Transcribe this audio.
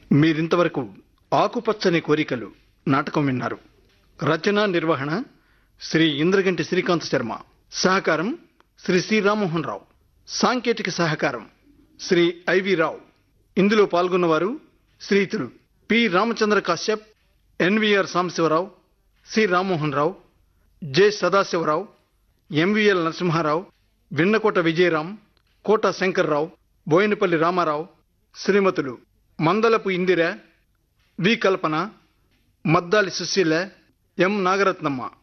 మీరింతవరకు ఆకుపచ్చని కోరికలు నాటకం విన్నారు రచన నిర్వహణ శ్రీ ఇంద్రగంటి శ్రీకాంత్ శర్మ సహకారం శ్రీ సి రామ్మోహన్ రావు సాంకేతిక సహకారం శ్రీ ఐవి రావు ఇందులో పాల్గొన్నవారు శ్రీతులు P Ramachandra Kashyap NVR Sambasivarao C Rammohan Rao J Sadasivarao MVL Narasimharao Vinnakota Vijayaram Kota Sankarrao Boinapalli Ramarao శ్రీమతులు మందలపు ఇందిర వి కల్పన మద్దాలి సుశీల ఎం నాగరత్నమ్మ